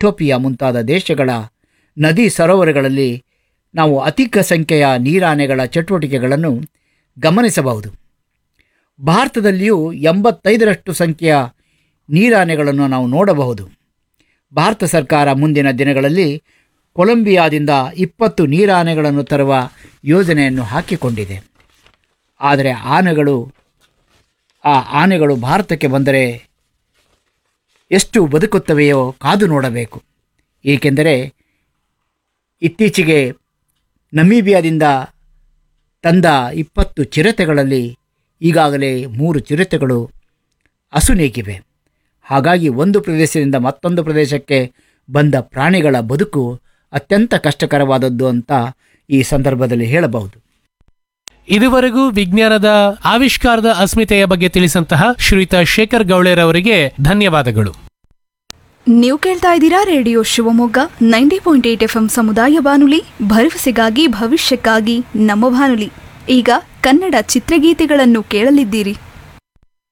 ಇಥೋಪಿಯಾ ಮುಂತಾದ ದೇಶಗಳ ನದಿ ಸರೋವರಗಳಲ್ಲಿ ನಾವು ಅಧಿಕ ಸಂಖ್ಯೆಯ ನೀರಾನೆಗಳ ಚಟುವಟಿಕೆಗಳನ್ನು ಗಮನಿಸಬಹುದು ಭಾರತದಲ್ಲಿಯೂ ಎಂಬತ್ತೈದರಷ್ಟು ಸಂಖ್ಯೆಯ ನೀರಾನೆಗಳನ್ನು ನಾವು ನೋಡಬಹುದು ಭಾರತ ಸರ್ಕಾರ ಮುಂದಿನ ದಿನಗಳಲ್ಲಿ ಕೊಲಂಬಿಯಾದಿಂದ ಇಪ್ಪತ್ತು ನೀರಾನೆಗಳನ್ನು ತರುವ ಯೋಜನೆಯನ್ನು ಹಾಕಿಕೊಂಡಿದೆ ಆದರೆ ಆನೆಗಳು ಆ ಆನೆಗಳು ಭಾರತಕ್ಕೆ ಬಂದರೆ ಎಷ್ಟು ಬದುಕುತ್ತವೆಯೋ ಕಾದು ನೋಡಬೇಕು ಏಕೆಂದರೆ ಇತ್ತೀಚೆಗೆ ನಮೀಬಿಯಾದಿಂದ ತಂದ ಇಪ್ಪತ್ತು ಚಿರತೆಗಳಲ್ಲಿ ಈಗಾಗಲೇ ಮೂರು ಚಿರತೆಗಳು ಅಸುನೀಗಿವೆ ಹಾಗಾಗಿ ಒಂದು ಪ್ರದೇಶದಿಂದ ಮತ್ತೊಂದು ಪ್ರದೇಶಕ್ಕೆ ಬಂದ ಪ್ರಾಣಿಗಳ ಬದುಕು ಅತ್ಯಂತ ಕಷ್ಟಕರವಾದದ್ದು ಅಂತ ಈ ಸಂದರ್ಭದಲ್ಲಿ ಹೇಳಬಹುದು ಇದುವರೆಗೂ ವಿಜ್ಞಾನದ ಆವಿಷ್ಕಾರದ ಅಸ್ಮಿತೆಯ ಬಗ್ಗೆ ತಿಳಿಸಂತಹ ಶ್ರೀಯುತ ಶೇಖರ್ ಗೌಳೇರ್ ಅವರಿಗೆ ಧನ್ಯವಾದಗಳು ನೀವು ಕೇಳ್ತಾ ಇದ್ದೀರಾ radio Shivamogga ninety point eight F M ಸಮುದಾಯ ಬಾನುಲಿ ಭರವಸೆಗಾಗಿ ಭವಿಷ್ಯಕ್ಕಾಗಿ ನಮ್ಮ ಬಾನುಲಿ ಈಗ ಕನ್ನಡ ಚಿತ್ರಗೀತೆಗಳನ್ನು ಕೇಳಲಿದ್ದೀರಿ